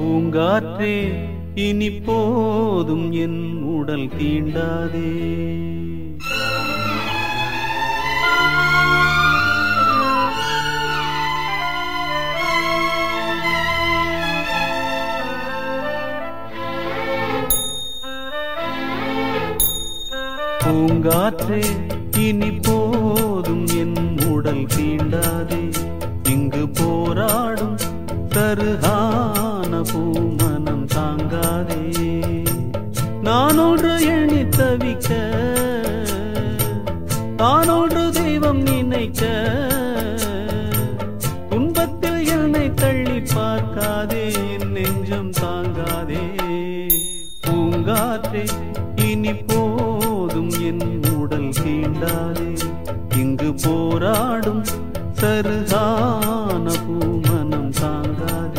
பூங்காற்றே இனி போதும் என் உடல் தீண்டாதே பூங்காற்றே இனி போதும் என் உடல் தீண்டாதே இங்கு போராடும் கருகான பூமனம் தாங்காதே நானொன்று எண்ணி தவிக்க தானொன்று தெய்வம் நினைக்க துன்பத்தில் என்னை தள்ளி பார்க்காதே என் நெஞ்சம் தாங்காதே பூங்காற்றே இனி போதும் என் உடல் தீண்டாதே இங்கு போராடும் சருகான பூமனம் தாங்காதே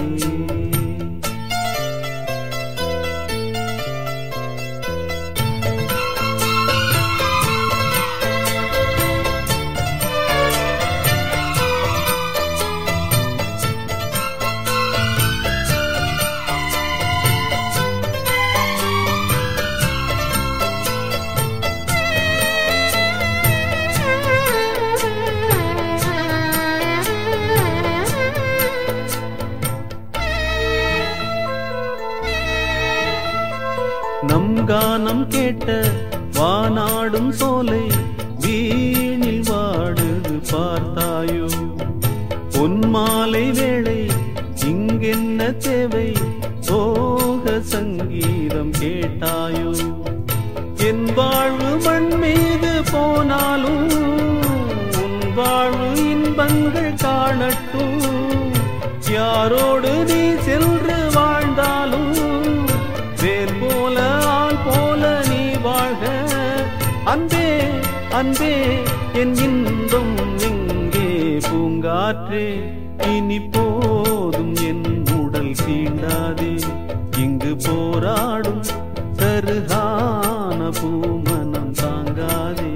நம் கானம் கேட்ட வானாடும் சோலை வீணில் வாடுது பார்த்தாயோ பொன்மாலை வேளை இங்கென்ன தேவை சோக சங்கீதம் கேட்டாயோ என் வாழ்வு மண் மீது போனாலும் உன் வாழ்வு இன்பங்கள் காணட்டும் யாரோடு நீ சென்று வாழ்ந்தாலும் வேர் போல ஆள் போல நீ வாழ்க அன்பே அன்பே என் இன்பம் எங்கே பூங்காற்றே இனி போதும் என் உடல் தீண்டாதே இங்கு போராடும் கருகான பூமனம் தாங்காதே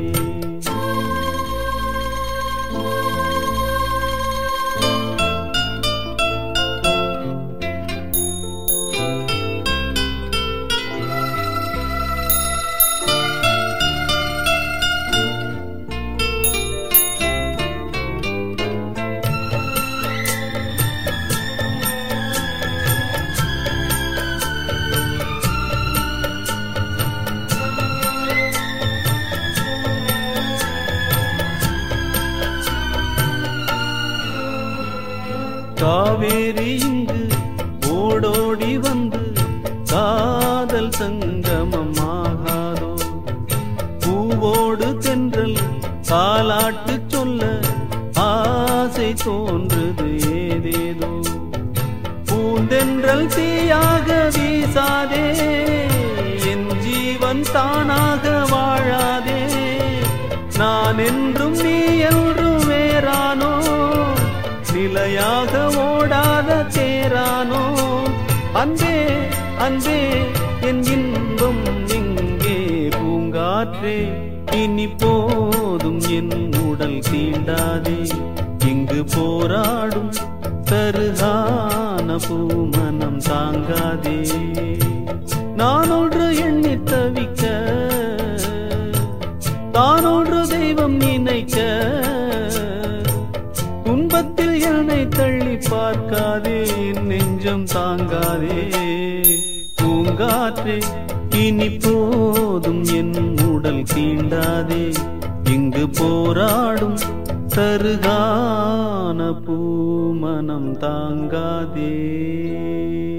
காவேரி இங்கு ஓடோடி வந்து காதல் சங்கமம் ஆகாதோ பூவோடு தென்றல் காலாட்டு சொல்ல ஆசை தோன்றுது ஏதேதோ பூந்தென்றல் தீயாக வீசாதே என் ஜீவன் தானாக வாழாதே நான் என்றும் நீ என்றும் வேறானோ நிலையாக ஓடாத தேரானோ அன்பே அன்பே என் இன்பம் எங்கே பூங்காற்றே இனி போதும் என் உடல் தீண்டாதே இங்கு போராடும் கருகான பூமனம் தாங்காதே நான் ஒன்று எண்ணி தவிக்க தானொன்று தெய்வம் நினைக்க துன்பத்தில் என்னை தள்ளி பார்க்காதே என் நெஞ்சம் தாங்காதே பூங்காற்றே இனி போதும் என் உடல் தீண்டாதே இங்கு போராடும் சருகான பூமனம் தாங்காதே